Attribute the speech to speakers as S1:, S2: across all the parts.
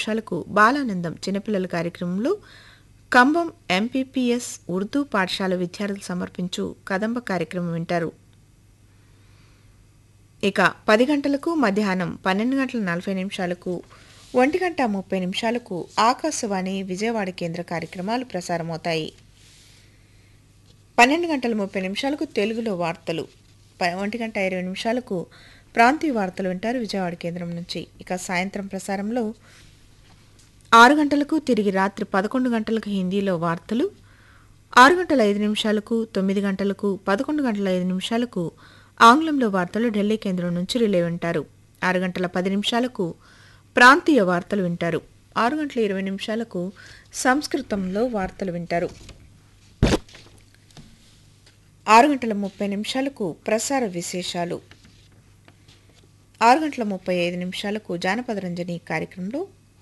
S1: నిమిషాలకు బాలానందం చిన్నపిల్లల కార్యక్రమంలో కంబం ఎంపీపీఎస్ ఉర్దూ పాఠశాల విద్యార్థులు సమర్పించు కదంబ కార్యక్రమం వింటారు ఇక పది గంటలకు మధ్యాహ్నం పన్నెండు గంటల నలభై నిమిషాలకు ఒంటి గంట ముప్పై నిమిషాలకు ఆకాశవాణి విజయవాడ కేంద్ర కార్యక్రమాలు ప్రసారమవుతాయి పన్నెండు గంటల ముప్పై నిమిషాలకు తెలుగులో వార్తలు ప- ఒంటి గంట ఇరవై నిమిషాలకు ప్రాంతీయ వార్తలు వింటారు విజయవాడ కేంద్రం నుంచి ఇక సాయంత్రం ప్రసారంలో ఆరు గంటలకు తిరిగి రాత్రి పదకొండు గంటలకు హిందీలో వార్తలు ఆరు గంటల ఐదు నిమిషాలకు తొమ్మిది గంటలకు పదకొండు గంటల ఐదు నిమిషాలకు ఆంగ్లంలో వార్తలు ఢిల్లీ కేంద్రం నుంచి రిలే వింటారు ఆరు గంటల పది నిమిషాలకు ప్రాంతీయ వార్తలు వింటారు ఆరు గంటల ఇరవై నిమిషాలకు సంస్కృతంలో వార్తలు వింటారు ఆరు గంటల ముప్పై నిమిషాలకు ప్రసార విశేషాలు ఆరు గంటల ముప్పై ఐదు నిమిషాలకు జానపద రంజని కార్యక్రమంలో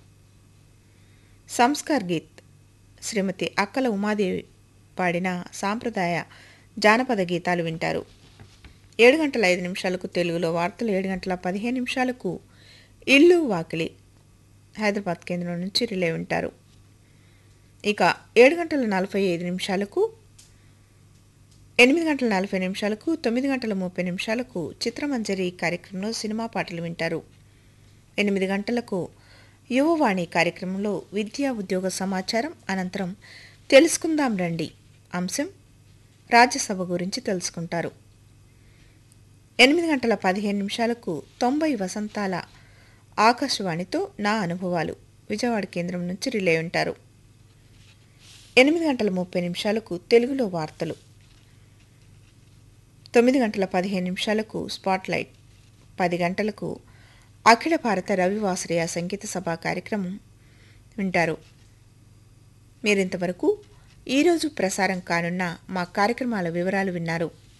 S1: సంస్కార్ గీత్ శ్రీమతి అక్కల ఉమాదేవి పాడిన సాంప్రదాయ జానపద గీతాలు వింటారు ఏడు గంటల ఐదు నిమిషాలకు తెలుగులో వార్తలు ఏడు గంటల పదిహేను నిమిషాలకు ఇల్లు వాకిలి హైదరాబాద్ కేంద్రం నుంచి రిలే వింటారు ఇక ఏడు గంటల నలభై ఐదు నిమిషాలకు ఎనిమిది గంటల నలభై నిమిషాలకు తొమ్మిది గంటల ముప్పై నిమిషాలకు చిత్రమంజరి కార్యక్రమంలో సినిమా పాటలు వింటారు ఎనిమిది గంటలకు యువవాణి కార్యక్రమంలో విద్యా ఉద్యోగ సమాచారం అనంతరం తెలుసుకుందాం రండి అంశం రాజ్యసభ గురించి తెలుసుకుంటారు ఎనిమిది గంటల పదిహేను నిమిషాలకు తొంభై వసంతాల ఆకాశవాణితో నా అనుభవాలు విజయవాడ కేంద్రం నుంచి రిలే ఉంటారు ఎనిమిది గంటల ముప్పై నిమిషాలకు తెలుగులో వార్తలు తొమ్మిది గంటల పదిహేను నిమిషాలకు స్పాట్లైట్ పది గంటలకు అఖిల భారత రవివాసరియ సంగీత సభ కార్యక్రమం వింటారు మీరింతవరకు ఈరోజు ప్రసారం కానున్న మా కార్యక్రమాల వివరాలు విన్నారు